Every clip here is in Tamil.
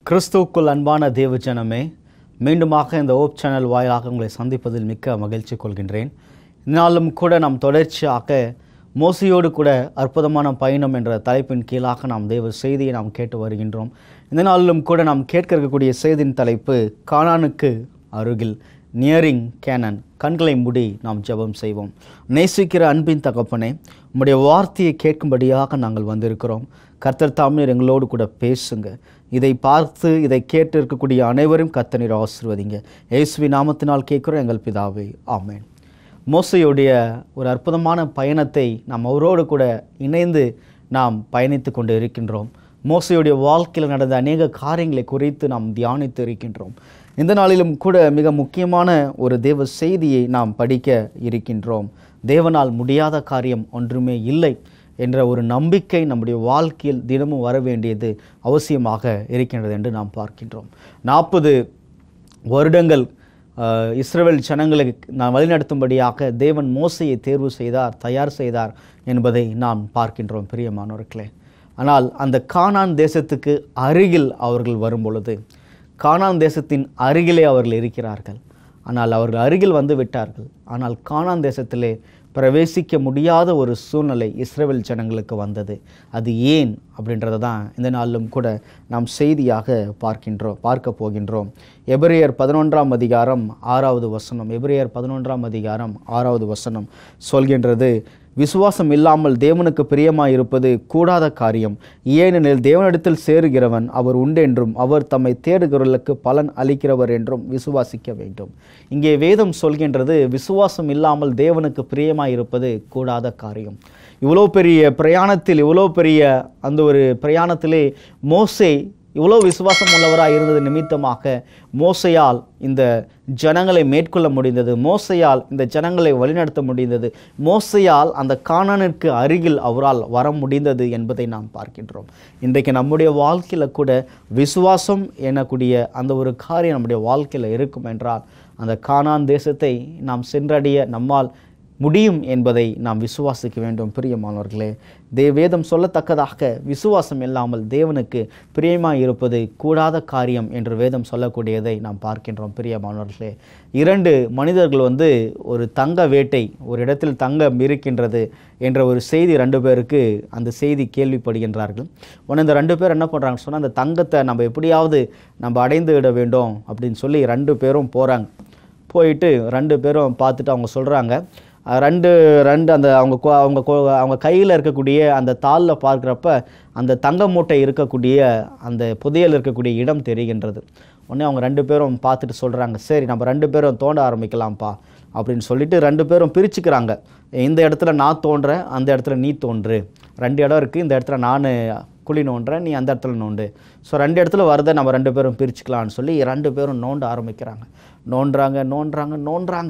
கிறிஸ்துவுக்குள் அன்பான தேவ ஜனமே மீண்டுமாக இந்த ஓப் சேனல் வாயிலாக உங்களை சந்திப்பதில் மிக்க மகிழ்ச்சி கொள்கின்றேன் இந்நாளும் கூட நாம் தொடர்ச்சியாக மோசையோடு கூட அற்புதமான பயணம் என்ற தலைப்பின் கீழாக நாம் தேவ செய்தியை நாம் கேட்டு வருகின்றோம் இந்த நாளிலும் கூட நாம் கேட்க இருக்கக்கூடிய செய்தியின் தலைப்பு கானானுக்கு அருகில் நியரிங் கேனன் கண்களை மூடி நாம் ஜெபம் செய்வோம் நேசிக்கிற அன்பின் தகப்பனே உம்முடைய வார்த்தையை கேட்கும்படியாக நாங்கள் வந்திருக்கிறோம் கர்த்தர் தாமினர் எங்களோடு கூட பேசுங்க இதை பார்த்து இதை கேட்டு இருக்கக்கூடிய அனைவரும் கர்த்தர் ஆசிர்வதிங்க இயேசுவி நாமத்தினால் கேட்குறோம் எங்கள் பிதாவே ஆமென் மோசையுடைய ஒரு அற்புதமான பயணத்தை நாம் அவரோடு கூட இணைந்து நாம் பயணித்து கொண்டு இருக்கின்றோம் மோசையுடைய வாழ்க்கையில் நடந்த அநேக காரியங்களை குறித்து நாம் தியானித்து இருக்கின்றோம் இந்த நாளிலும் கூட மிக முக்கியமான ஒரு தேவ செய்தியை நாம் படிக்க இருக்கின்றோம் தேவனால் முடியாத காரியம் ஒன்றுமே இல்லை என்ற ஒரு நம்பிக்கை நம்முடைய வாழ்க்கையில் தினமும் வர வேண்டியது அவசியமாக இருக்கின்றது என்று நாம் பார்க்கின்றோம் நாற்பது வருடங்கள் அஹ், இஸ்ரவேல் ஜனங்களை நான் வழிநடத்தும்படியாக தேவன் மோசையை தேர்வு செய்தார் தயார் செய்தார் என்பதை நாம் பார்க்கின்றோம் பிரியமானவர்களே ஆனால் அந்த கானான் தேசத்துக்கு அருகில் அவர்கள் வரும் பொழுது கானான் தேசத்தின் அருகிலே அவர்கள் இருக்கிறார்கள் ஆனால் அவர்கள் அருகில் வந்து விட்டார்கள் ஆனால் கானான் தேசத்திலே பிரவேசிக்க முடியாத ஒரு சூழ்நிலை இஸ்ரேல் ஜனங்களுக்கு வந்தது அது ஏன் அப்படின்றத தான் இந்த நாளிலும் கூட நாம் செய்தியாக பார்க்கின்றோம் பார்க்க போகின்றோம் எபிரேயர் பதினொன்றாம் அதிகாரம் ஆறாவது வசனம் எபிரேயர் பதினொன்றாம் அதிகாரம் ஆறாவது வசனம் சொல்கின்றது விசுவாசம் இல்லாமல் தேவனுக்கு பிரியமாய் இருப்பது கூடாத காரியம் ஏனெனில் தேவனிடத்தில் சேருகிறவன் அவர் உண்டென்றும் அவர் தம்மை தேடுகிறவர்களுக்கு பலன் அளிக்கிறவர் என்றும் விசுவாசிக்க வேண்டும் இங்கே வேதம் சொல்கின்றது விசுவாசம் இல்லாமல் தேவனுக்கு பிரியமாய் இருப்பது கூடாத காரியம் இவ்வளோ பெரிய பிரயாணத்தில் இவ்வளோ பெரிய அந்த ஒரு பிரயாணத்திலே மோசே இவ்வளோ விசுவாசம் உள்ளவராக இருந்தது நிமித்தமாக மோசையால் இந்த ஜனங்களை மேற்கொள்ள முடிந்தது மோசையால் இந்த ஜனங்களை வழிநடத்த முடிந்தது மோசையால் அந்த கானானிற்கு அருகில் அவரால் வர முடிந்தது என்பதை நாம் பார்க்கின்றோம் இன்றைக்கு நம்முடைய வாழ்க்கையில் கூட விசுவாசம் எனக்கூடிய அந்த ஒரு காரியம் நம்முடைய வாழ்க்கையில் இருக்கும் என்றால் அந்த கானான் தேசத்தை நாம் சென்றடைய நம்மால் முடியும் என்பதை நாம் விசுவாசிக்க வேண்டும் பிரியமானவர்களே தே வேதம் சொல்லத்தக்கதாக விசுவாசம் இல்லாமல் தேவனுக்கு பிரியமாய் இருப்பது கூடாத காரியம் என்று வேதம் சொல்லக்கூடியதை நாம் பார்க்கின்றோம் பிரியமானவர்களே இரண்டு மனிதர்கள் வந்து ஒரு தங்க வேட்டை ஒரு இடத்தில் தங்கம் இருக்கின்றது என்ற ஒரு செய்தி ரெண்டு பேருக்கு அந்த செய்தி கேள்விப்படுகின்றார்கள் உடனே இந்த ரெண்டு பேர் என்ன பண்ணுறாங்க சொன்னால் அந்த தங்கத்தை நம்ம எப்படியாவது நம்ம அடைந்து விட வேண்டும் அப்படின்னு சொல்லி ரெண்டு பேரும் போகிறாங்க போயிட்டு ரெண்டு பேரும் பார்த்துட்டு அவங்க சொல்கிறாங்க அஹ் ரெண்டு ரெண்டு அந்த அவங்க கொ- அவங்க கொ- அவங்க கையில் இருக்கக்கூடிய அந்த தாளில் பார்க்குறப்ப அந்த தங்க மூட்டை இருக்கக்கூடிய அந்த புதையல் இருக்கக்கூடிய இடம் தெரிகின்றது உடனே அவங்க ரெண்டு பேரும் பார்த்துட்டு சொல்கிறாங்க சரி நம்ம ரெண்டு பேரும் தோண்ட ஆரம்பிக்கலாம்ப்பா அப்படின்னு சொல்லிட்டு ரெண்டு பேரும் பிரிச்சுக்கிறாங்க இந்த இடத்துல நான் தோன்றேன் அந்த இடத்துல நீ தோன்று ரெண்டு இடம் இருக்குது இந்த இடத்துல நான் குழி நோண்டுறேன் நீ அந்த இடத்துல நோண்டு ஸோ ரெண்டு இடத்துல வரதை நம்ம ரெண்டு பேரும் பிரிச்சுக்கலாம்னு சொல்லி ரெண்டு பேரும் நோண்ட ஆரம்பிக்கிறாங்க நோண்டுறாங்க நோண்டுறாங்க நோண்டுறாங்க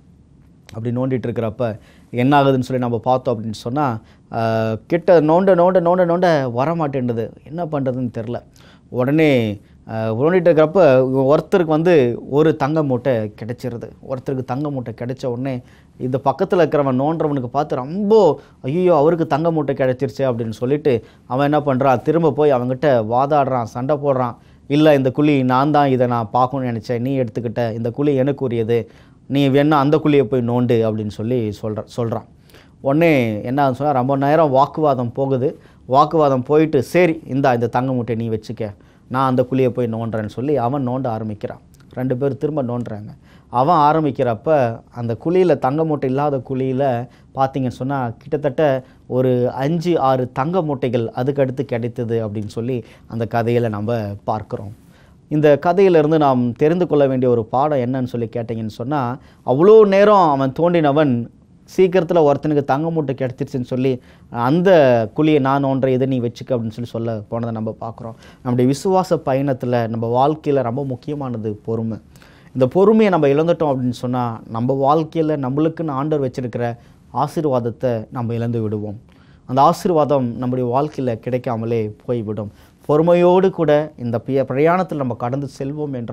அப்படி நோண்டிட்டு இருக்கிறப்ப என்ன ஆகுதுன்னு சொல்லி நம்ம பார்த்தோம் அப்படின்னு சொன்னால் கிட்ட நோண்ட நோண்ட நோண்ட நோண்ட வர மாட்டேன்டுது என்ன பண்ணுறதுன்னு தெரில உடனே ஆஹ், நோண்டிட்டு இருக்கிறப்ப ஒருத்தருக்கு வந்து ஒரு தங்க மூட்டை கிடைச்சிருது ஒருத்தருக்கு தங்க மூட்டை கிடைச்ச உடனே இந்த பக்கத்தில் இருக்கிறவன் நோண்டுறவனுக்கு பார்த்து ரொம்ப ஐயோ அவருக்கு தங்க மூட்டை கிடைச்சிருச்சு அப்படின்னு சொல்லிட்டு அவன் என்ன பண்ணுறான் திரும்ப போய் அவங்ககிட்ட வாதாடுறான் சண்டை போடுறான் இல்லை இந்த குழி நான் தான் இதை நான் பார்க்கணும்னு நினச்சேன் நீ எடுத்துக்கிட்ட இந்த குழி எனக்கு உரியது நீ வேணா அந்த குழியை போய் நோண்டு அப்படின்னு சொல்லி சொல்கிற சொல்கிறான் உடனே என்ன ஆகுதுன்னு சொன்னால் ரொம்ப நேரம் வாக்குவாதம் போகுது வாக்குவாதம் போயிட்டு சரி இந்தா இந்த தங்க மூட்டை நீ வச்சுக்க நான் அந்த குழியை போய் நோண்டுறேன்னு சொல்லி அவன் நோண்ட ஆரம்பிக்கிறான் ரெண்டு பேர் திரும்ப நோண்டுறாங்க அவன் ஆரம்பிக்கிறப்ப அந்த குழியில் தங்க மூட்டை இல்லாத குழியில் பார்த்தீங்கன்னு சொன்னால் கிட்டத்தட்ட ஒரு அஞ்சு ஆறு தங்க மூட்டைகள் அதுக்கடுத்து கிடைத்தது அப்படின்னு சொல்லி அந்த கதையில் நம்ம பார்க்குறோம் இந்த கதையிலிருந்து நாம் தெரிந்து கொள்ள வேண்டிய ஒரு பாடம் என்னன்னு சொல்லி கேட்டிங்கன்னு சொன்னால் அவ்வளோ நேரம் அவன் தோண்டினவன் சீக்கிரத்தில் ஒருத்தனுக்கு தங்க மூட்டை கிடச்சிருச்சுன்னு சொல்லி அந்த குழியை நான் ஒன்றை இதை நீ வச்சுக்க அப்படின்னு சொல்லி சொல்ல போனதை நம்ம பார்க்குறோம் நம்முடைய விசுவாச பயணத்தில் நம்ம வாழ்க்கையில் ரொம்ப முக்கியமானது பொறுமை இந்த பொறுமையை நம்ம இழந்துட்டோம் அப்படின்னு சொன்னால் நம்ம வாழ்க்கையில் நம்மளுக்குன்னு ஆண்டவர் வச்சிருக்கிற ஆசீர்வாதத்தை நம்ம இழந்து விடுவோம் அந்த ஆசீர்வாதம் நம்முடைய வாழ்க்கையில் கிடைக்காமலே போய்விடும் பொறுமையோடு கூட இந்த பிய பிரயாணத்தில் நம்ம கடந்து செல்வோம் என்றால்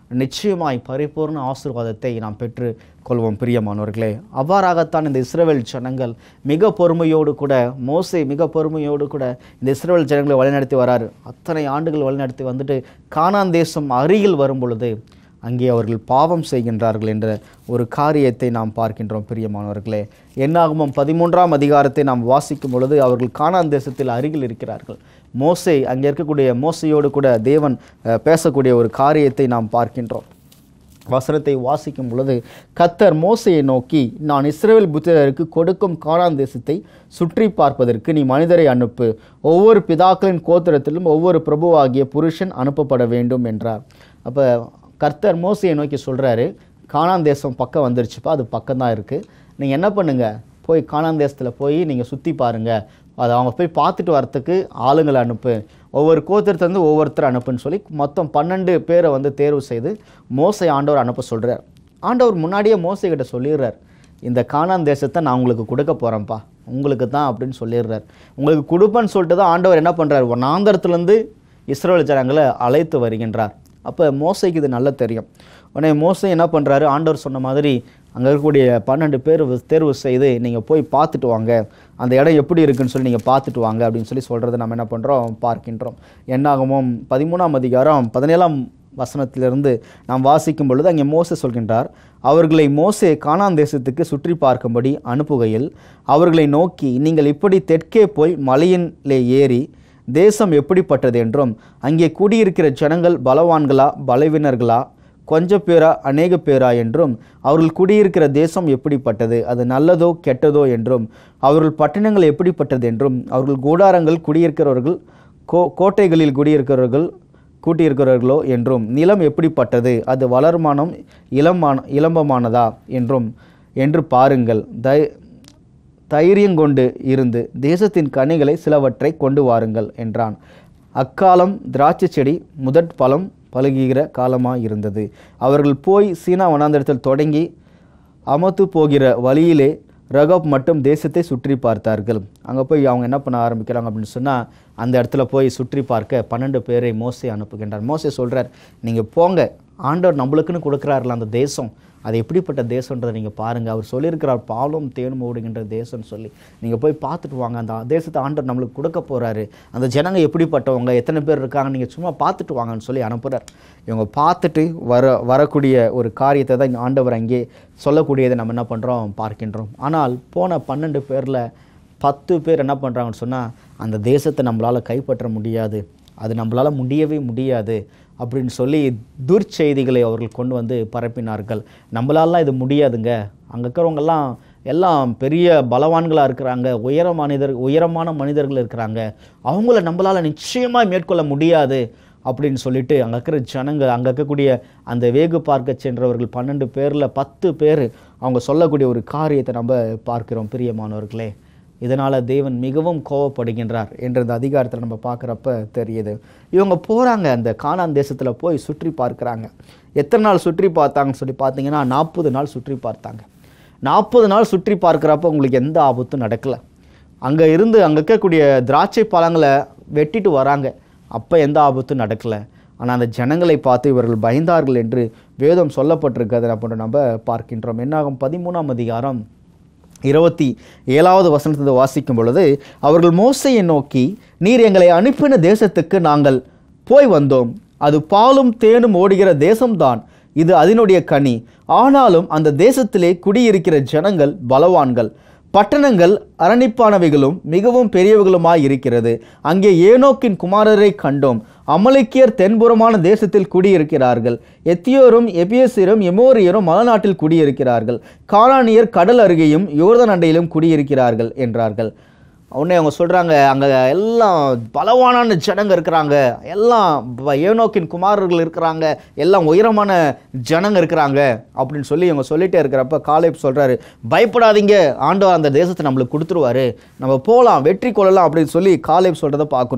நிச்சயமாய் பரிபூர்ண ஆசீர்வாதத்தை நாம் பெற்று கொள்வோம் பிரியமானவர்களே அவ்வாறாகத்தான் இந்த இஸ்ரவேல் ஜனங்கள் மிக பொறுமையோடு கூட மோசே மிக பொறுமையோடு கூட இந்த இஸ்ரவேல் ஜனங்களை வழிநடத்தி வராரு அத்தனை ஆண்டுகள் வழிநடத்தி வந்துட்டு கானான் தேசம் அருகில் வரும் பொழுது அங்கே அவர்கள் பாவம் செய்கின்றார்கள் என்ற ஒரு காரியத்தை நாம் பார்க்கின்றோம் பிரியமானவர்களே என்னாகமம் பதிமூன்றாம் அதிகாரத்தை நாம் வாசிக்கும் பொழுது அவர்கள் கானான் தேசத்தில் அருகில் இருக்கிறார்கள் மோசே அங்கே இருக்கக்கூடிய மோசையோடு கூட தேவன் அஹ், பேசக்கூடிய ஒரு காரியத்தை நாம் பார்க்கின்றோம் வசனத்தை வாசிக்கும் பொழுது கத்தர் மோசையை நோக்கி நான் இஸ்ரவேல் புத்திரருக்கு கொடுக்கும் கானான் தேசத்தை சுற்றி பார்ப்பதற்கு நீ மனிதரை அனுப்பு ஒவ்வொரு பிதாக்களின் கோத்திரத்திலும் ஒவ்வொரு பிரபுவாகிய புருஷன் அனுப்பப்பட வேண்டும் என்றார் அப்போ கர்த்தர் மோசையை நோக்கி சொல்கிறாரு கானான் தேசம் பக்கம் வந்துருச்சுப்பா அது பக்கம் தான் இருக்குது நீங்கள் என்ன பண்ணுங்கள் போய் கானான் தேசத்தில் போய் நீங்கள் சுற்றி பாருங்கள் அதை அவங்க போய் பார்த்துட்டு வரத்துக்கு ஆளுங்களை அனுப்பு ஒவ்வொரு கோத்திரத்துலேருந்து ஒவ்வொருத்தர் அனுப்புன்னு சொல்லி மொத்தம் பன்னெண்டு பேரை வந்து தேர்வு செய்து மோசை ஆண்டவர் அனுப்ப சொல்கிறார் ஆண்டவர் முன்னாடியே மோசை கிட்ட சொல்லிடுறார் இந்த கானான் தேசத்தை நான் உங்களுக்கு கொடுக்க போகிறேன்ப்பா உங்களுக்கு தான் அப்படின்னு சொல்லிடுறார் உங்களுக்கு கொடுப்பேன்னு சொல்லிட்டு தான் ஆண்டவர் என்ன பண்ணுறார் வனாந்தரத்துலேருந்து இஸ்ரேல் ஜனங்களை அழைத்து வருகின்றார் அப்போ மோசைக்கு இது நல்லா தெரியும் உடனே மோசை என்ன பண்ணுறாரு ஆண்டவர் சொன்ன மாதிரி அங்கே இருக்கக்கூடிய பன்னெண்டு பேர் தேர்வு செய்து நீங்கள் போய் பார்த்துட்டு வாங்க அந்த இடம் எப்படி இருக்குன்னு சொல்லி நீங்கள் பார்த்துட்டு வாங்க அப்படின்னு சொல்லி சொல்கிறத நம்ம என்ன பண்ணுறோம் பார்க்கின்றோம் என்னாகமும் பதிமூணாம் அதிகாரம் பதினேழாம் வசனத்திலிருந்து நாம் வாசிக்கும் பொழுது அங்கே மோசே சொல்கின்றார் அவர்களை மோசே கானான் தேசத்துக்கு சுற்றி பார்க்கும்படி அனுப்புகையில் அவர்களை நோக்கி நீங்கள் இப்படி தெற்கே போய் மலையிலே ஏறி தேசம் எப்படிப்பட்டது என்றும் அங்கே குடியிருக்கிற ஜனங்கள் பலவான்களா பலவீனர்களா கொஞ்ச பேரா அநேக பேரா என்றும் அவர்கள் குடியிருக்கிற தேசம் எப்படிப்பட்டது அது நல்லதோ கெட்டதோ என்றும் அவர்கள் பட்டணங்கள் எப்படிப்பட்டது என்றும் அவர்கள் கூடாரங்கள் குடியிருக்கிறவர்கள் கோ கோட்டைகளில் குடியிருக்கிறவர்கள் கூட்டியிருக்கிறவர்களோ என்றும் நிலம் எப்படிப்பட்டது அது வளர்மானம் இளமான இளம்பமானதா என்றும் என்று பாருங்கள் தை தைரியங்கொண்டு இருந்து தேசத்தின் கனிகளை சிலவற்றை கொண்டு வாருங்கள் என்றான் அக்காலம் திராட்சை செடி முதற் பழம் பழுகுகிற காலமாக இருந்தது அவர்கள் போய் சீனா வனாந்தரத்தில் தொடங்கி அமத்து போகிற வழியிலே ரகப் மட்டும் தேசத்தை சுற்றி பார்த்தார்கள் அங்கே போய் அவங்க என்ன பண்ண ஆரம்பிக்கிறாங்க அப்படின்னு சொன்னால் அந்த இடத்துல போய் சுற்றி பார்க்க பன்னெண்டு பேரை மோசே அனுப்புகின்றார் மோசே சொல்கிறார் நீங்கள் போங்க ஆண்டவர் நம்மளுக்குன்னு கொடுக்குறாருல அந்த தேசம் அது எப்படிப்பட்ட தேசன்றதை நீங்கள் பாருங்கள் அவர் சொல்லியிருக்கிறார் பாலும் தேனும் ஓடுகின்ற தேசம்னு சொல்லி நீங்கள் போய் பார்த்துட்டு வாங்க அந்த தேசத்தை ஆண்டவர் நம்மளுக்கு கொடுக்க போகிறாரு அந்த ஜனங்க எப்படிப்பட்டவங்க எத்தனை பேர் இருக்காங்க நீங்கள் சும்மா பார்த்துட்டு வாங்கன்னு சொல்லி அனுப்புகிறார் இவங்க பார்த்துட்டு வர வரக்கூடிய ஒரு காரியத்தை தான் இங்க ஆண்டவர் அங்கே சொல்லக்கூடியதை நம்ம என்ன பண்ணுறோம் பார்க்கின்றோம் ஆனால் போன பன்னெண்டு பேரில் பத்து பேர் என்ன பண்ணுறாங்கன்னு சொன்னால் அந்த தேசத்தை நம்மளால் கைப்பற்ற முடியாது அது நம்மளால் முடியவே முடியாது அப்படின்னு சொல்லி துர்ச்செய்திகளை அவர்கள் கொண்டு வந்து பரப்பினார்கள் நம்மளாலாம் இது முடியாதுங்க அங்கே இருக்கிறவங்கெல்லாம் எல்லாம் பெரிய பலவான்களாக இருக்கிறாங்க உயர மனிதர் உயரமான மனிதர்கள் இருக்கிறாங்க அவங்கள நம்மளால் நிச்சயமாக மேற்கொள்ள முடியாது அப்படின்னு சொல்லிட்டு அங்கே இருக்கிற ஜனங்கள் அங்கே இருக்கக்கூடிய அந்த வேகு பார்க்க சென்றவர்கள் பன்னெண்டு பேரில் பத்து பேர் அவங்க சொல்லக்கூடிய ஒரு காரியத்தை நம்ம பார்க்கிறோம் பிரியமானவர்களே இதனால் தேவன் மிகவும் கோவப்படுகின்றார் என்ற இந்த அதிகாரத்தில் நம்ம பார்க்குறப்ப தெரியுது இவங்க போகிறாங்க அந்த கானான் தேசத்தில் போய் சுற்றி பார்க்குறாங்க எத்தனை நாள் சுற்றி பார்த்தாங்கன்னு சொல்லி பார்த்தீங்கன்னா நாற்பது நாள் சுற்றி பார்த்தாங்க நாற்பது நாள் சுற்றி பார்க்குறப்ப உங்களுக்கு எந்த ஆபத்தும் நடக்கலை அங்கே இருந்து அங்கே இருக்கக்கூடிய திராட்சை பழங்களை வெட்டிட்டு வராங்க அப்போ எந்த ஆபத்தும் நடக்கலை ஆனால் அந்த ஜனங்களை பார்த்து இவர்கள் பயந்தார்கள் என்று வேதம் சொல்லப்பட்டிருக்கிறது அப்படின்னு நம்ம பார்க்கின்றோம் என்னாகும் பதிமூணாம் அதிகாரம் இருபத்தி ஏழாவது வசனத்தை வாசிக்கும் பொழுது அவர்கள் மோசையை நோக்கி நீர் எங்களை அனுப்பின தேசத்துக்கு நாங்கள் போய் வந்தோம் அது பாலும் தேனும் ஓடுகிற தேசம்தான் இது அதனுடைய கனி ஆனாலும் அந்த தேசத்திலே குடியிருக்கிற ஜனங்கள் பலவான்கள் பட்டணங்கள் அரணிப்பானவைகளும் மிகவும் பெரியவைகளுமாய் இருக்கிறது அங்கே ஏனோக்கின் குமாரரை கண்டோம் அமலேக்கியர் தென்புறமான தேசத்தில் குடியிருக்கிறார்கள் எத்தியோரும் எபியசியரும் எமோரியரும் மலநாட்டில் குடியிருக்கிறார்கள் கானானியர் கடல் அருகேயும் யோர்தான் அண்டையிலும் குடியிருக்கிறார்கள் என்றார்கள் உடனே அவங்க சொல்கிறாங்க அங்கே எல்லாம் பலவான ஜனங்க இருக்கிறாங்க எல்லாம் ப- ஏனோக்கின் குமாரர்கள் இருக்கிறாங்க எல்லாம் உயரமான ஜனங்க இருக்கிறாங்க அப்படின்னு சொல்லி இவங்க சொல்லிட்டே இருக்கிறப்ப காலேப் சொல்கிறாரு பயப்படாதீங்க ஆண்டவர் அந்த தேசத்தை நம்மளுக்கு கொடுத்துருவாரு நம்ம போகலாம் வெற்றி கொள்ளலாம் அப்படின்னு சொல்லி காலேப் சொல்கிறத பார்க்குறோம்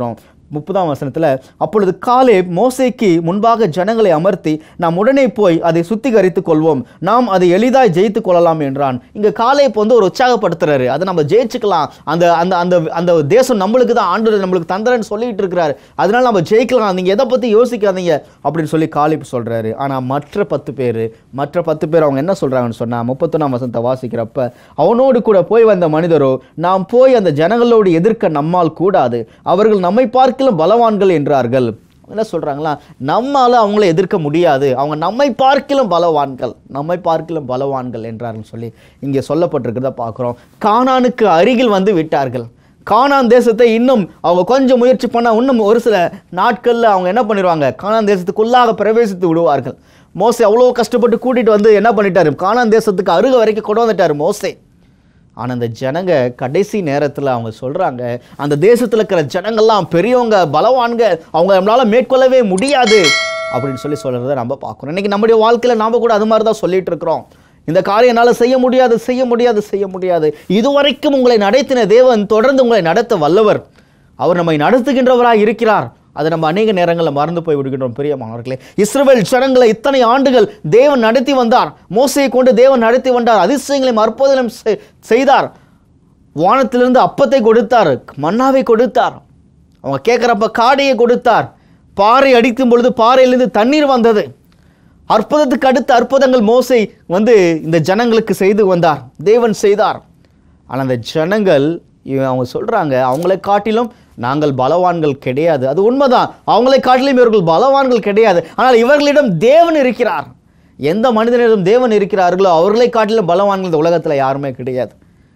முப்பதாம் வசனத்தில் அப்பொழுது காலே மோசேக்கு முன்பாக ஜனங்களை அமர்த்தி நாம் உடனே போய் அதை சுத்திகரித்துக் கொள்வோம் நாம் அதை எளிதாய் ஜெயித்து கொள்ளலாம் என்றான் இங்கே காலே இப்போ வந்து ஒரு உற்சாகப்படுத்துறாரு அதை நம்ம ஜெயிச்சுக்கலாம் அந்த அந்த அந்த அந்த தேசம் நம்மளுக்கு தான் ஆண்டு நம்மளுக்கு தந்துறேன்னு சொல்லிட்டு இருக்கிறாரு அதனால நம்ம ஜெயிக்கலாம் நீங்கள் எதை பற்றி யோசிக்காதீங்க அப்படின்னு சொல்லி காலிப் சொல்கிறாரு ஆனால் மற்ற பத்து பேர் மற்ற பத்து பேர் அவங்க என்ன சொல்கிறாங்கன்னு சொன்னால் முப்பத்தொன்னாம் வசனத்தை வாசிக்கிறப்ப அவனோடு கூட போய் வந்த மனிதரோ நாம் போய் அந்த ஜனங்களோடு எதிர்க்க நம்மால் கூடாது அவர்கள் நம்மை பார்க்கிலும் பலவான்கள் என்றார்கள் என்ன சொல்கிறாங்களா நம்மால் அவங்கள எதிர்க்க முடியாது அவங்க நம்மை பார்க்கிலும் பலவான்கள் நம்மை பார்க்கிலும் பலவான்கள் என்றார்கள் சொல்லி இங்கே சொல்லப்பட்டிருக்கிறத பார்க்குறோம் கானானுக்கு அருகில் வந்து விட்டார்கள் கானான் தேசத்தை இன்னும் அவங்க கொஞ்சம் முயற்சி பண்ணால் இன்னும் ஒரு சில நாட்களில் அவங்க என்ன பண்ணிடுவாங்க கானான் தேசத்துக்குள்ளாக பிரவேசித்து விடுவார்கள் மோசே அவ்வளோ கஷ்டப்பட்டு கூட்டிகிட்டு வந்து என்ன பண்ணிட்டாரு கானான் தேசத்துக்கு அருக வரைக்கும் கொண்டு வந்துட்டார் மோசே ஆனால் அந்த ஜனங்க கடைசி நேரத்தில் அவங்க சொல்கிறாங்க அந்த தேசத்தில் இருக்கிற ஜனங்கள்லாம் பெரியவங்க பலவான்க அவங்க நம்மளால் மேற்கொள்ளவே முடியாது அப்படின்னு சொல்லி சொல்கிறத நம்ம பார்க்குறோம் இன்றைக்கி நம்முடைய வாழ்க்கையில் நாம் கூட அது மாதிரி தான் சொல்லிட்டு இருக்கிறோம் இந்த காரியம் என்னால் செய்ய முடியாது செய்ய முடியாது செய்ய முடியாது இதுவரைக்கும் உங்களை நடத்தின தேவன் தொடர்ந்து உங்களை நடத்த வல்லவர் அவர் நம்மை நடத்துகின்றவராக இருக்கிறார் அதை நம்ம அநேக நேரங்களில் மறந்து போய் விடுகின்றோம் பிரியமானவர்களே இஸ்ரவேல் ஜனங்களை இத்தனை ஆண்டுகள் தேவன் நடத்தி வந்தார் மோசையை கொண்டு தேவன் நடத்தி வந்தார் அதிசயங்களையும் அற்புதங்களும் செ- செய்தார் வானத்திலிருந்து அப்பத்தை கொடுத்தார் மன்னாவை கொடுத்தார் அவங்க கேட்குறப்ப காடையை கொடுத்தார் பாறை அடிக்கும் பொழுது பாறையிலிருந்து தண்ணீர் வந்தது அற்புதத்துக்கு அடுத்த அற்புதங்கள் மோசை வந்து இந்த ஜனங்களுக்கு செய்து வந்தார் தேவன் செய்தார் ஆனால் அந்த ஜனங்கள் இவ- அவங்க சொல்கிறாங்க அவங்களை காட்டிலும் நாங்கள் பலவான்கள் கிடையாது அது உண்மைதான் அவங்களை காட்டிலும் இவர்கள் பலவான்கள் கிடையாது ஆனால் இவர்களிடம் தேவன் இருக்கிறார் எந்த மனிதனிடம் தேவன் இருக்கிறார்களோ அவர்களை காட்டிலும் பலவான்கள் இந்த உலகத்தில் யாருமே கிடையாது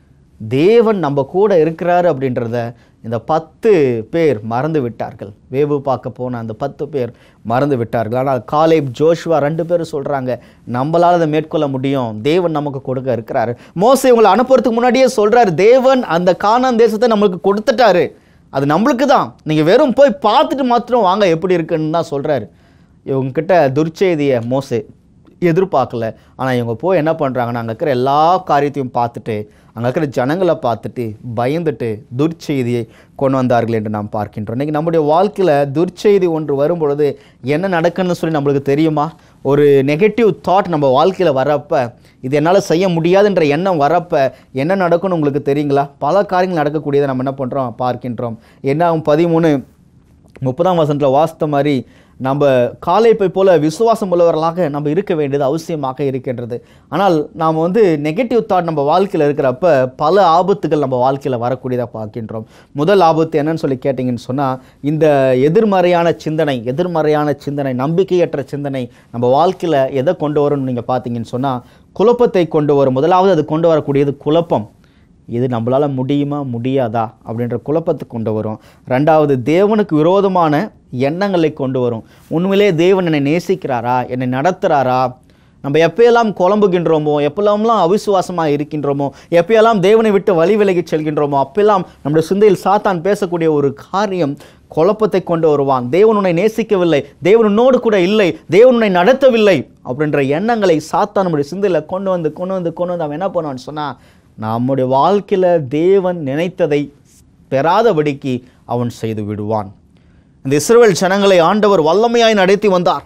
தேவன் நம்ம கூட இருக்கிறாரு அப்படின்றத இந்த பத்து பேர் மறந்து விட்டார்கள் வேவு பார்க்க போன அந்த பத்து பேர் மறந்து விட்டார்கள் ஆனால் காலேப் ஜோஷுவா ரெண்டு பேரும் சொல்கிறாங்க நம்மளால் அதை மேற்கொள்ள முடியும் தேவன் நமக்கு கொடுக்க இருக்கிறாரு மோசை உங்களை அனுப்புறதுக்கு முன்னாடியே சொல்கிறாரு தேவன் அந்த கானான் தேசத்தை நம்மளுக்கு கொடுத்துட்டாரு அது நம்மளுக்கு தான் நீங்கள் வெறும் போய் பார்த்துட்டு மாத்திரம் வாங்க எப்படி இருக்குன்னு தான் சொல்கிறாரு இவங்ககிட்ட துர்ச்செய்தியை மோசே எதிர்பார்க்கல ஆனால் இவங்க போய் என்ன பண்ணுறாங்கன்னா அங்கே இருக்கிற எல்லா காரியத்தையும் பார்த்துட்டு அங்கே இருக்கிற ஜனங்களை பார்த்துட்டு பயந்துட்டு துர்ச்செய்தியை கொண்டு வந்தார்கள் என்று நாம் பார்க்கின்றோம் இன்றைக்கி நம்முடைய வாழ்க்கையில் துர்ச்செய்தி ஒன்று வரும்பொழுது என்ன நடக்குன்னு சொல்லி நம்மளுக்கு தெரியுமா ஒரு நெகட்டிவ் தாட் நம்ம வாழ்க்கையில் வரப்ப இது என்னால் செய்ய முடியாதுன்ற எண்ணம் வரப்ப என்ன நடக்கும்னு உங்களுக்கு தெரியுங்களா பல காரியங்கள் நடக்கக்கூடியதை நம்ம என்ன பண்ணுறோம் பார்க்கின்றோம் என்ன ஆகும் பதிமூணு முப்பதாம் வசனத்தில் வாசித்த மாதிரி நம்ம காலைப்பை போல விசுவாசம் உள்ளவர்களாக நம்ம இருக்க வேண்டியது அவசியமாக இருக்கின்றது ஆனால் நாம் வந்து நெகட்டிவ் தாட் நம்ம வாழ்க்கையில் இருக்கிறப்ப பல ஆபத்துகள் நம்ம வாழ்க்கையில் வரக்கூடியதாக பார்க்கின்றோம் முதல் ஆபத்து என்னன்னு சொல்லி கேட்டிங்கன்னு சொன்னால் இந்த எதிர்மறையான சிந்தனை எதிர்மறையான சிந்தனை நம்பிக்கையற்ற சிந்தனை நம்ம வாழ்க்கையில் எதை கொண்டு வரும்னு நீங்கள் பார்த்தீங்கன்னு சொன்னால் குழப்பத்தை கொண்டு வரும் முதலாவது அது கொண்டு வரக்கூடியது குழப்பம் இது நம்மளால் முடியுமா முடியாதா அப்படின்ற குழப்பத்தை கொண்டு வரும் ரெண்டாவது தேவனுக்கு விரோதமான எண்ணங்களை கொண்டு வரும் உண்மையிலே தேவன் என்னை நேசிக்கிறாரா என்னை நடத்துகிறாரா நம்ம எப்பயெல்லாம் குழம்புகின்றோமோ எப்பெல்லாம்லாம் அவிசுவாசமாக இருக்கின்றோமோ எப்பயெல்லாம் தேவனை விட்டு வழி விலகி செல்கின்றோமோ அப்பெல்லாம் நம்முடைய சிந்தையில் சாத்தான் பேசக்கூடிய ஒரு காரியம் குழப்பத்தை கொண்டு வருவான் தேவன் உன்னை நேசிக்கவில்லை தேவன் உன்னோடு கூட இல்லை தேவன் உன்னை நடத்தவில்லை அப்படின்ற எண்ணங்களை சாத்தான் நம்முடைய சிந்தையில் கொண்டு வந்து கொண்டு வந்து கொண்டு வந்து அவன் என்ன பண்ணுவான்னு சொன்னால் நம்முடைய வாழ்க்கையில் தேவன் நினைத்ததை பெறாதபடிக்கு அவன் செய்து விடுவான் இந்த இஸ்ரவேல் ஜனங்களை ஆண்டவர் வல்லமையாய் நடத்தி வந்தார்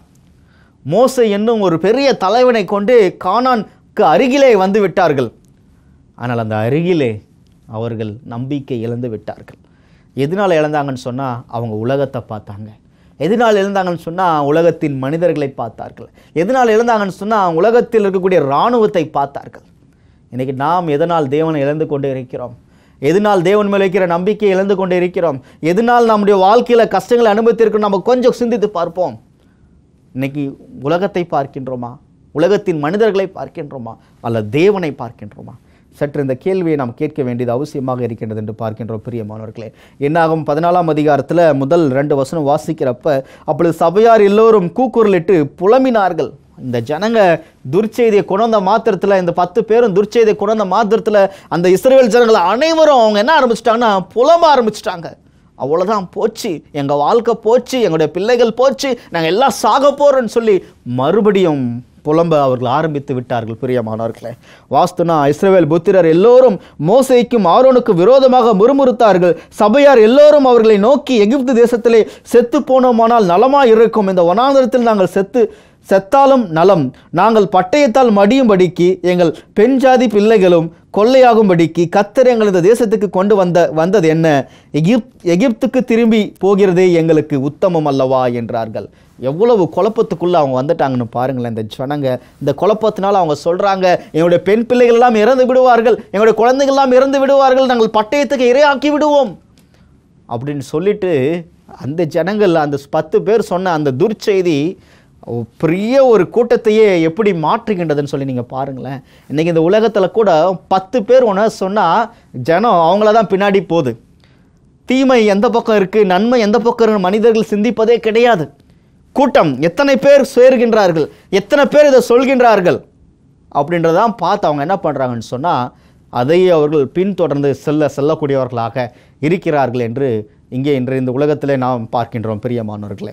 மோசே என்னும் ஒரு பெரிய தலைவனை கொண்டு கானானுக்கு அருகிலே வந்து விட்டார்கள் ஆனால் அந்த அருகிலே அவர்கள் நம்பிக்கை இழந்து விட்டார்கள் எதனால் இழந்தாங்கன்னு சொன்னால் அவங்க உலகத்தை பார்த்தாங்க எதனால் இழந்தாங்கன்னு சொன்னால் உலகத்தின் மனிதர்களை பார்த்தார்கள் எதனால் இழந்தாங்கன்னு சொன்னால் உலகத்தில் இருக்கக்கூடிய இராணுவத்தை பார்த்தார்கள் இன்னைக்கு நாம் எதனால் தேவனை இழந்து கொண்டு இருக்கிறோம் எதனால் தேவன் மேல் வைக்கிற நம்பிக்கையை இழந்து கொண்டு இருக்கிறோம் எதனால் நம்முடைய வாழ்க்கையில் கஷ்டங்களை அனுபவித்திருக்கோம் நம்ம கொஞ்சம் சிந்தித்து பார்ப்போம் இன்னைக்கு உலகத்தை பார்க்கின்றோமா உலகத்தின் மனிதர்களை பார்க்கின்றோமா அல்ல தேவனை பார்க்கின்றோமா சற்று இந்த கேள்வியை நாம் கேட்க வேண்டியது அவசியமாக இருக்கின்றது என்று பார்க்கின்றோம் பிரியமானவர்களே என்னாகும் பதினாலாம் அதிகாரத்தில் முதல் ரெண்டு வசனம் வாசிக்கிறப்ப அப்பொழுது சபையார் எல்லோரும் கூக்குரலிட்டு புலம்பினார்கள் இந்த ஜனங்க துர்ச்செய்தியை கொண்டு மாத்திரத்தில் இந்த பத்து பேரும் துர்ச்செய்தியை கொண்டு மாத்திரத்தில் அந்த இஸ்ரேல் ஜனங்களை அனைவரும் அவங்க என்ன ஆரம்பிச்சிட்டாங்கன்னா புலம்ப ஆரம்பிச்சிட்டாங்க அவ்வளோதான் போச்சு எங்கள் வாழ்க்கை போச்சு எங்களுடைய பிள்ளைகள் போச்சு நாங்கள் எல்லாம் சாக போகிறோன்னு சொல்லி மறுபடியும் புலம்ப அவர்கள் ஆரம்பித்து விட்டார்கள் பிரியமானவர்களே வாஸ்துனா இஸ்ரவேல் புத்திரர் எல்லோரும் மோசேக்கும் ஆரோனுக்கு விரோதமாக முறுமுறுத்தார்கள் சபையார் எல்லோரும் அவர்களை நோக்கி எகிப்து தேசத்திலே செத்து போனோமானால் நலமாய் இருக்கும் இந்த வனாந்தரத்தில் நாங்கள் செத்து செத்தாலும் நலம் நாங்கள் பட்டயத்தால் மடியும்படிக்கு எங்கள் பெண் ஜாதி பிள்ளைகளும் கொள்ளையாகும்படிக்கு கத்தர் எங்கள் இந்த தேசத்துக்கு கொண்டு வந்த வந்தது என்ன எகிப் எகிப்துக்கு திரும்பி போகிறதே எங்களுக்கு உத்தமம் அல்லவா என்றார்கள் எவ்வளவு குழப்பத்துக்குள்ள அவங்க வந்துட்டாங்கன்னு பாருங்களேன் இந்த ஜனங்க இந்த குழப்பத்தினால அவங்க சொல்றாங்க எங்களுடைய பெண் பிள்ளைகள் எல்லாம் இறந்து விடுவார்கள் எங்களுடைய குழந்தைகள் எல்லாம் இறந்து விடுவார்கள் நாங்கள் பட்டயத்துக்கு இரையாக்கி விடுவோம் அப்படின்னு சொல்லிட்டு அந்த ஜனங்கள் அந்த பத்து பேர் சொன்ன அந்த துர்ச்செய்தி பெரிய ஒரு கூட்டத்தையே எப்படி மாற்றுகின்றதுன்னு சொல்லி நீங்கள் பாருங்களேன் இன்றைக்கி இந்த உலகத்தில் கூட பத்து பேர் ஒன்று சொன்னால் ஜனம் அவங்கள தான் பின்னாடி போகுது தீமை எந்த பக்கம் இருக்குது நன்மை எந்த பக்கம் இருக்கு மனிதர்கள் சிந்திப்பதே கிடையாது கூட்டம் எத்தனை பேர் சேர்கின்றார்கள் எத்தனை பேர் இதை சொல்கின்றார்கள் அப்படின்றதான் பார்த்து அவங்க என்ன பண்ணுறாங்கன்னு சொன்னால் அதை அவர்கள் பின்தொடர்ந்து செல்ல செல்லக்கூடியவர்களாக இருக்கிறார்கள் என்று இங்கே இன்று இந்த உலகத்திலே நாம் பார்க்கின்றோம் பிரியமானவர்களே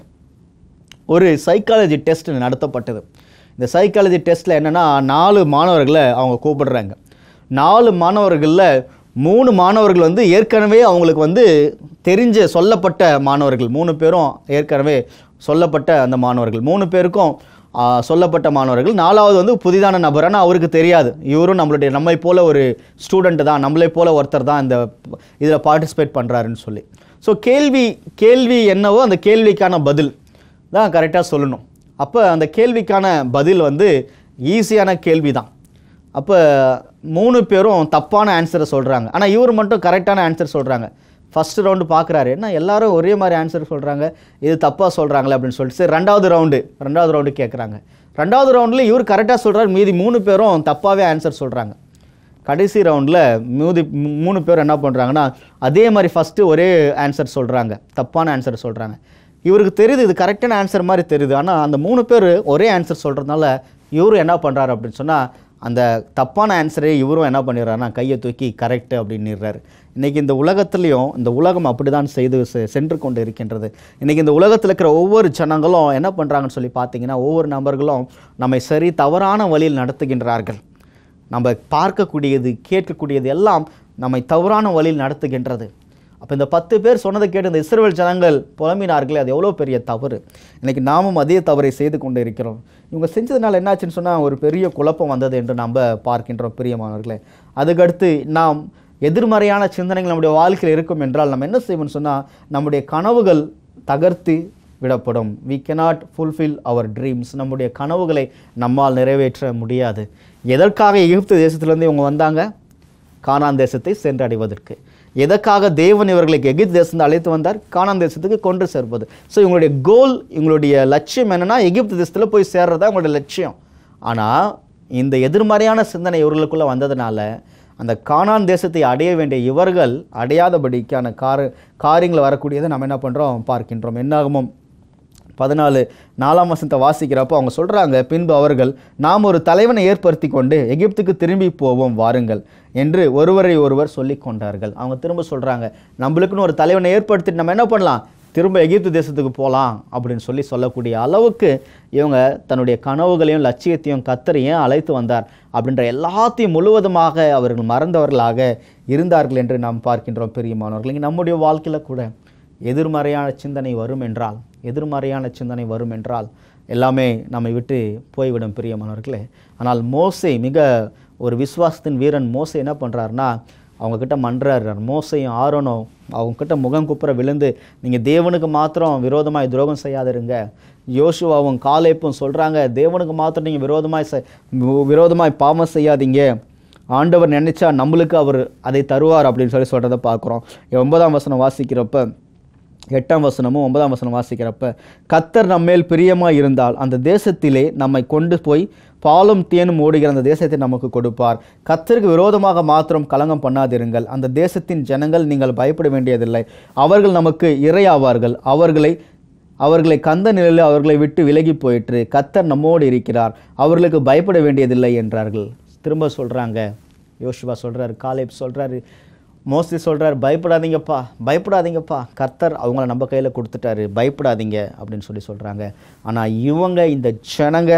ஒரு சைக்காலஜி டெஸ்ட் நடத்தப்பட்டது இந்த சைக்காலஜி டெஸ்ட்டில் என்னென்னா நாலு மாணவர்களை அவங்க கூப்பிடுறாங்க நாலு மாணவர்களில் மூணு மாணவர்கள் வந்து ஏற்கனவே அவங்களுக்கு வந்து தெரிஞ்ச சொல்லப்பட்ட மாணவர்கள் மூணு பேரும் ஏற்கனவே சொல்லப்பட்ட அந்த மாணவர்கள் மூணு பேருக்கும் ஆ, சொல்லப்பட்ட மாணவர்கள் நாலாவது வந்து புதிதான நபர் ஆனால் அவருக்கு தெரியாது இவரும் நம்மளுடைய நம்மை போல ஒரு ஸ்டூடெண்ட் தான் நம்மளை போல ஒருத்தர் தான் இந்த இதில் பார்ட்டிசிபேட் பண்ணுறாருன்னு சொல்லி ஸோ கேள்வி கேள்வி என்னவோ அந்த கேள்விக்கான பதில் தான் கரெக்டாக சொல்லணும் அப்போ அந்த கேள்விக்கான பதில் வந்து ஈஸியான கேள்வி தான் அப்போ மூணு பேரும் தப்பான ஆன்சரை சொல்கிறாங்க ஆனால் இவர் மட்டும் கரெக்டான ஆன்சர் சொல்கிறாங்க ஃபர்ஸ்ட் ரவுண்டு பார்க்குறாரு என்ன எல்லாரும் ஒரே மாதிரி ஆன்சர் சொல்கிறாங்க இது தப்பாக சொல்கிறாங்களே அப்படின்னு சொல்லிட்டு சரி ரெண்டாவது ரவுண்டு ரெண்டாவது ரவுண்டு கேட்குறாங்க ரெண்டாவது ரவுண்டில் இவர் கரெக்டாக சொல்கிறார் மீதி மூணு பேரும் தப்பாகவே ஆன்சர் சொல்கிறாங்க கடைசி ரவுண்டில் மீதி மூ- மூணு பேர் என்ன பண்ணுறாங்கன்னா அதே மாதிரி ஃபஸ்ட்டு ஒரே ஆன்சர் சொல்கிறாங்க தப்பான ஆன்சர் சொல்கிறாங்க இவருக்கு தெரியுது இது கரெக்டான ஆன்சர் மாதிரி தெரியுது ஆனால் அந்த மூணு பேர் ஒரே ஆன்சர் சொல்கிறதுனால இவரும் என்ன பண்ணுறாரு அப்படின்னு சொன்னால் அந்த தப்பான ஆன்சரை இவரும் என்ன பண்ணிடுறாருன்னா கையை தூக்கி கரெக்ட் அப்படின்னுறாரு இன்றைக்கி இந்த உலகத்துலேயும் இந்த உலகம் அப்படி தான் செய்து செ- சென்று கொண்டு இருக்கின்றது இன்றைக்கி இந்த உலகத்தில் இருக்கிற ஒவ்வொரு ஜனங்களும் என்ன பண்ணுறாங்கன்னு சொல்லி பார்த்தீங்கன்னா ஒவ்வொரு நபர்களும் நம்மை சரி தவறான வழியில் நடத்துகின்றார்கள் நம்ம பார்க்கக்கூடியது கேட்கக்கூடியது எல்லாம் நம்மை தவறான வழியில் நடத்துகின்றது அப்போ இந்த பத்து பேர் சொன்னதை கேட்டு இந்த இஸ்ரவேல் ஜனங்கள் புலம்பினார்களே அது எவ்வளோ பெரிய தவறு இன்னைக்கு நாமும் அதே தவறை செய்து கொண்டு இருக்கிறோம் இவங்க செஞ்சதுனால என்னாச்சுன்னு சொன்னால் ஒரு பெரிய குழப்பம் வந்தது என்று நம்ம பார்க்கின்றோம் பிரியமானவர்களே அதுக்கடுத்து நாம் எதிர்மறையான சிந்தனைகள் நம்முடைய வாழ்க்கையில் இருக்கும் என்றால் நம்ம என்ன செய்வோம்னு சொன்னால் நம்முடைய கனவுகள் தகர்த்து விடப்படும் we cannot fulfill our dreams நம்முடைய கனவுகளை நம்மால் நிறைவேற்ற முடியாது எதற்காக எகிப்து தேசத்திலிருந்து இவங்க வந்தாங்க கானான் தேசத்தை சென்றடைவதற்கு எதற்காக தேவன் இவர்களை எகிப்து தேசத்தை அழைத்து வந்தார் கானான் தேசத்துக்கு கொண்டு சேர்ப்பது ஸோ இவங்களுடைய கோல் இவங்களுடைய லட்சியம் என்னன்னா எகிப்து தேசத்தில் போய் சேர்றதா இவங்களுடைய லட்சியம் ஆனால் இந்த எதிர்மறையான சிந்தனை இவர்களுக்குள்ள வந்ததுனால அந்த கானான் தேசத்தை அடைய வேண்டிய இவர்கள் அடையாதபடிக்கான கார காரியங்கள் வரக்கூடியதை நம்ம என்ன பண்ணுறோம் பார்க்கின்றோம் என்னாகுமோ பதினாலு நாலாம் வசனத்தை வாசிக்கிறப்போ அவங்க சொல்கிறாங்க பின்பு அவர்கள் நாம் ஒரு தலைவனை ஏற்படுத்தி கொண்டு எகிப்துக்கு திரும்பி போவோம் வாருங்கள் என்று ஒருவரை ஒருவர் சொல்லி கொண்டார்கள் அவங்க திரும்ப சொல்கிறாங்க நம்மளுக்குன்னு ஒரு தலைவனை ஏற்படுத்திட்டு நம்ம என்ன பண்ணலாம் திரும்ப எகிப்து தேசத்துக்கு போகலாம் அப்படின்னு சொல்லி சொல்லக்கூடிய அளவுக்கு இவங்க தன்னுடைய கனவுகளையும் லட்சியத்தையும் கத்தரையும் அழைத்து வந்தார் அப்படின்ற எல்லாத்தையும் முழுவதுமாக அவர்கள் மறந்தவர்களாக இருந்தார்கள் என்று நாம் பார்க்கின்றோம் பெரியமானவர்கள் இங்கே நம்முடைய வாழ்க்கையில் கூட எதிர்மறையான சிந்தனை வரும் என்றால் எதிர்மறையான சிந்தனை வரும் என்றால் எல்லாமே நம்மை விட்டு போய்விடும் பிரியமானவர்களே ஆனால் மோசே மிக ஒரு விசுவாசத்தின் வீரன் மோசே என்ன பண்ணுறாருனா அவங்கக்கிட்ட மன்றாரு மோசையும் ஆரோனும் அவங்கக்கிட்ட முகம் குப்புற விழுந்து நீங்கள் தேவனுக்கு மாத்திரம் விரோதமாய் துரோகம் செய்யாதிருங்க யோசுவாவும் காலேப்பும் சொல்கிறாங்க தேவனுக்கு மாத்திரம் நீங்கள் விரோதமாய் செ- விரோதமாய் பாவம் செய்யாதீங்க ஆண்டவர் நினைச்சா நம்மளுக்கு அவர் அதை தருவார் அப்படின்னு சொல்லி சொல்கிறத பார்க்குறோம் ஒன்பதாம் வசனம் வாசிக்கிறப்ப எட்டாம் வசனமும் ஒன்பதாம் வசனம் வாசிக்கிறப்ப கத்தர் நம்மேல் பிரியமாக இருந்தால் அந்த தேசத்திலே நம்மை கொண்டு போய் பாலும் தேனும் ஓடுகிற அந்த தேசத்தை நமக்கு கொடுப்பார் கத்தருக்கு விரோதமாக மாத்திரம் கலங்கம் பண்ணாதிருங்கள் அந்த தேசத்தின் ஜனங்கள் நீங்கள் பயப்பட வேண்டியதில்லை அவர்கள் நமக்கு இரையாவார்கள் அவர்களை அவர்களை கந்த நிலையில் அவர்களை விட்டு விலகி போயிற்று கத்தர் நம்மோடு இருக்கிறார் அவர்களுக்கு பயப்பட வேண்டியதில்லை என்றார்கள் திரும்ப சொல்கிறாங்க யோசுவா சொல்கிறாரு காலேப் சொல்கிறாரு மோஸ்ட்லி சொல்கிறார் பயப்படாதீங்கப்பா பயப்படாதீங்கப்பா கர்த்தர் அவங்கள நம்ம கையில் கொடுத்துட்டாரு பயப்படாதீங்க அப்படின்னு சொல்லி சொல்கிறாங்க ஆனால் இவங்க இந்த ஜனங்க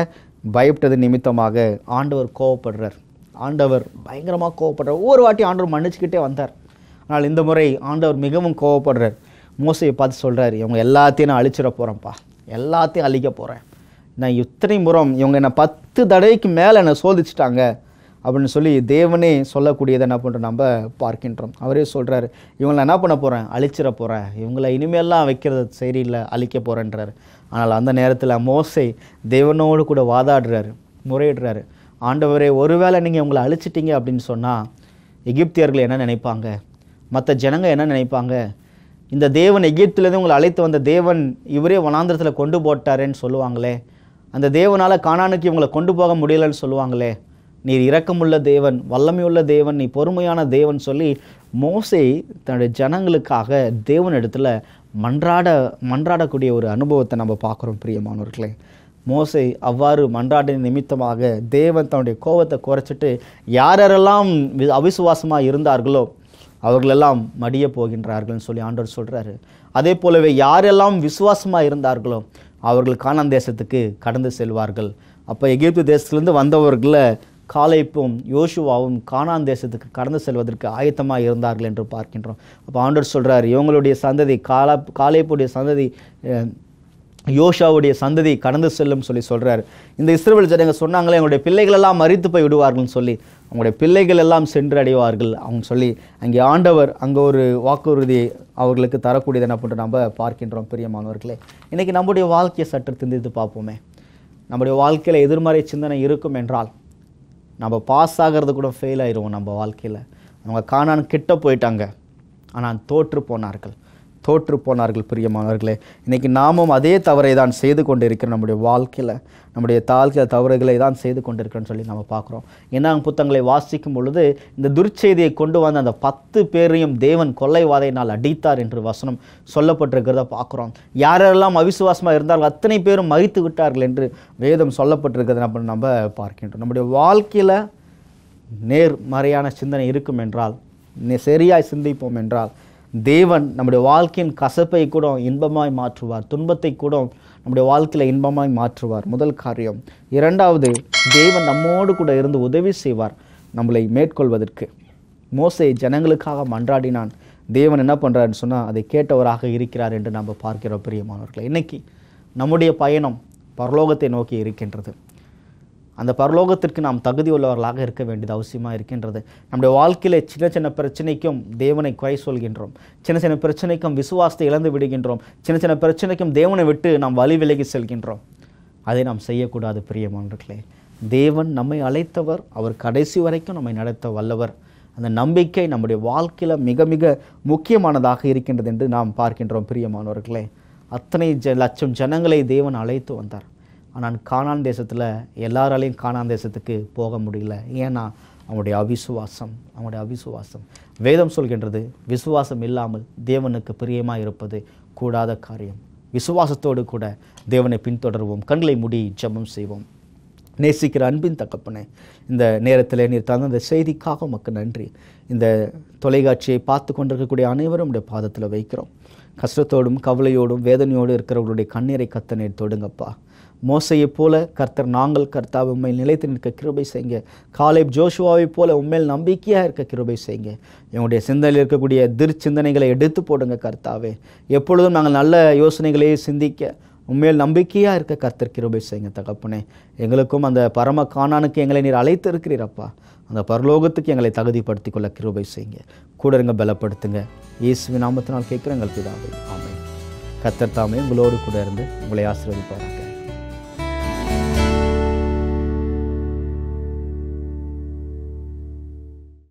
பயப்பட்டது நிமித்தமாக ஆண்டவர் கோவப்படுறார் ஆண்டவர் பயங்கரமாக கோவப்படுறார் ஒவ்வொரு வாட்டி ஆண்டவர் மன்னிச்சுக்கிட்டே வந்தார் ஆனால் இந்த முறை ஆண்டவர் மிகவும் கோவப்படுறார் மோசையை பார்த்து சொல்கிறார் இவங்க எல்லாத்தையும் நான் அழிச்சிட போகிறேன்ப்பா எல்லாத்தையும் அழிக்க போகிறேன் நான் இத்தனை முறம் இவங்க என்னை பத்து தடவைக்கு மேலே என்னை சோதிச்சிட்டாங்க அப்படின்னு சொல்லி தேவனே சொல்லக்கூடியதை என்ன பண்ணுறோம் நம்ம பார்க்கின்றோம் அவரே சொல்கிறாரு இவங்களை என்ன பண்ண போகிறேன் அழிச்சிட போகிறேன் இவங்களை இனிமேல்லாம் வைக்கிறது சரியில்லை அழிக்க போகிறேன்றாரு ஆனால் அந்த நேரத்தில் மோசை தேவனோடு கூட வாதாடுறாரு முறையிடுறாரு ஆண்டவரே ஒருவேளை நீங்கள் உங்களை அழிச்சிட்டீங்க அப்படின்னு சொன்னால் எகிப்தியர்கள் என்ன நினைப்பாங்க மற்ற ஜனங்க என்ன நினைப்பாங்க இந்த தேவன் எகிப்திலேருந்து உங்களை அழைத்து வந்த தேவன் இவரே வனாந்திரத்தில் கொண்டு போட்டாரேன்னு சொல்லுவாங்களே அந்த தேவனால் கானானுக்கு இவங்களை கொண்டு போக முடியலன்னு சொல்லுவாங்களே நீர் இரக்கமுள்ள தேவன் வல்லமையுள்ள தேவன் நீ பொறுமையான தேவன் சொல்லி மோசே தன்னுடைய ஜனங்களுக்காக தேவன் இடத்துல மன்றாட மன்றாடக்கூடிய ஒரு அனுபவத்தை நம்ம பார்க்குறோம் பிரியமானவர்களே மோசை அவ்வாறு மன்றாடின நிமித்தமாக தேவன் தன்னுடைய கோபத்தை குறைச்சிட்டு யாரெல்லாம் வி- அவிசுவாசமா இருந்தார்களோ அவர்களெல்லாம் மடிய போகின்றார்கள்னு சொல்லி ஆண்டவர் சொல்றாரு அதே போலவே யாரெல்லாம் விசுவாசமா இருந்தார்களோ அவர்கள் கானான் தேசத்துக்கு கடந்து செல்வார்கள் அப்போ எகிப்து தேசத்திலிருந்து வந்தவர்களை காலேப்பும் யோசுவாவும் கானான் தேசத்துக்கு கடந்து செல்வதற்கு ஆயத்தமாக இருந்தார்கள் என்று பார்க்கின்றோம் அப்போ ஆண்டவர் சொல்றார் இவங்களுடைய சந்ததி காலா காலேப்புடைய சந்ததி அஹ், யோஷாவுடைய சந்ததி கடந்து செல்லும் சொல்லி சொல்றார் இந்த இஸ்ரவேல் ஜனங்க சொன்னாங்களே எங்களுடைய பிள்ளைகள் எல்லாம் மறித்து போய் விடுவார்கள்னு சொல்லி அவங்களுடைய பிள்ளைகள் எல்லாம் சென்று அடைவார்கள் அவங்க சொல்லி அங்கே ஆண்டவர் அங்கே ஒரு வாக்குறுதி அவர்களுக்கு தரக்கூடியது என்ன பண்ணுறோம் நம்ம பார்க்கின்றோம் பிரியமானவர்களே இன்னைக்கு நம்முடைய வாழ்க்கையை சற்று சிந்தித்து பார்ப்போமே நம்முடைய வாழ்க்கையில் எதிர்மறை சிந்தனை இருக்கும் என்றால் நம்ம பாஸ் ஆகிறது கூட ஃபெயில் ஆயிடுவோம் நம்ம வாழ்க்கையில் அவங்க காணான் கிட்ட போயிட்டாங்க ஆனால் தோற்று போனார்கள் தோற்று போனார்கள் பிரியமானவர்களே இன்னைக்கு நாமும் அதே தவறை தான் செய்து கொண்டு இருக்கிறோம் நம்முடைய வாழ்க்கையில் நம்முடைய தாழ்கிற தவறுகளை தான் செய்து கொண்டிருக்கிறோன்னு சொல்லி நம்ம பார்க்குறோம் ஏன்னா புத்தகங்களை வாசிக்கும் பொழுது இந்த துர்ச்செய்தியை கொண்டு வந்த அந்த பத்து பேரையும் தேவன் கொள்ளைவாதையினால் அடித்தார் என்று வசனம் சொல்லப்பட்டிருக்கிறத பார்க்குறோம் யாரெல்லாம் அவிசுவாசமாக இருந்தார்கள் அத்தனை பேரும் மறித்து விட்டார்கள் என்று வேதம் சொல்லப்பட்டிருக்கிறத நம்ம நம்ம பார்க்கின்றோம் நம்முடைய வாழ்க்கையில் நேர்மறையான சிந்தனை இருக்கும் என்றால் நெ- சரியாய் சிந்திப்போம் என்றால் தேவன் நம்முடைய வாழ்க்கையின் கசப்பை கூட இன்பமாய் மாற்றுவார் துன்பத்தை கூட நம்முடைய வாழ்க்கையில் இன்பமாய் மாற்றுவார் முதல் காரியம் இரண்டாவது தேவன் நம்மோடு கூட இருந்து உதவி செய்வார் நம்மளை மேற்கொள்வதற்கு மோசே ஜனங்களுக்காக மன்றாடினான் தேவன் என்ன பண்ணுறாருன்னு சொன்னால் அதை கேட்டவராக இருக்கிறார் என்று நம்ம பார்க்கிறோம் பிரியமானவர்களை இன்னைக்கு நம்முடைய பயணம் பரலோகத்தை நோக்கி இருக்கின்றது அந்த பரலோகத்திற்கு நாம் தகுதி உள்ளவர்களாக இருக்க வேண்டியது அவசியமாக இருக்கின்றது நம்முடைய வாழ்க்கையில சின்ன சின்ன பிரச்சனைக்கும் தேவனை குறை சொல்கின்றோம் சின்ன சின்ன பிரச்சனைக்கும் விசுவாசத்தை இழந்து விடுகின்றோம் சின்ன சின்ன பிரச்சனைக்கும் தேவனை விட்டு நாம் வழி விலகி செல்கின்றோம் அதை நாம் செய்யக்கூடாது பிரியமானவர்களே தேவன் நம்மை அழைத்தவர் அவர் கடைசி வரைக்கும் நம்மை நடத்த வல்லவர் அந்த நம்பிக்கை நம்முடைய வாழ்க்கையில் மிக மிக முக்கியமானதாக இருக்கின்றது என்று நாம் பார்க்கின்றோம் பிரியமானவர்களே அத்தனை ஜ லட்சம் ஜனங்களை தேவன் அழைத்து வந்தார் ஆனால் கானான் தேசத்தில் எல்லாராலையும் கானான் தேசத்துக்கு போக முடியல ஏன்னா அவனுடைய அவிசுவாசம் அவனுடைய அவிசுவாசம் வேதம் சொல்கின்றது விசுவாசம் இல்லாமல் தேவனுக்கு பிரியமாக இருப்பது கூடாத காரியம் விசுவாசத்தோடு கூட தேவனை பின்தொடர்வோம் கண்களை மூடி ஜெபம் செய்வோம் நேசிக்கிற அன்பின் தகப்பனே இந்த நேரத்தில் நீர் தந்த இந்த செய்திக்காக உமக்கு நன்றி இந்த தொலைக்காட்சியை பார்த்து கொண்டிருக்கக்கூடிய அனைவரும் உடைய பாதத்தில் வைக்கிறோம் கஷ்டத்தோடும் கவலையோடும் வேதனையோடும் இருக்கிறவர்களுடைய கண்ணீரை கத்த நீர் தொடுங்கப்பா மோசையைப் போல கர்த்தர் நாங்கள் கர்த்தாவை உண்மை நிலைத்து நிற்க கிருபை செய்யுங்க காலேப் ஜோஷுவாவைப் போல உண்மையில் நம்பிக்கையாக இருக்க கிருபை செய்யுங்க எங்களுடைய சிந்தனையில் இருக்கக்கூடிய துர்ச்சிந்தனைகளை எடுத்து போடுங்க கர்த்தாவே எப்பொழுதும் நாங்கள் நல்ல யோசனைகளையே சிந்திக்க உண்மையில் நம்பிக்கையாக இருக்க கர்த்தர் கிருபை செய்யுங்க தகப்பனே எங்களுக்கும் அந்த பரம காணானுக்கு எங்களை நீர் அழைத்து இருக்கிறீரப்பா அந்த பரலோகத்துக்கு எங்களை தகுதிப்படுத்திக் கொள்ள கிருபை செய்யுங்க கூட இருங்க பலப்படுத்துங்க இயேசுவின் நாமத்தினால் கேட்குற எங்கள் பிதாவே ஆமென் கர்த்தர் தாமே உங்களோடு கூட இருந்து உங்களை ஆசீர்வதிப்பாராங்க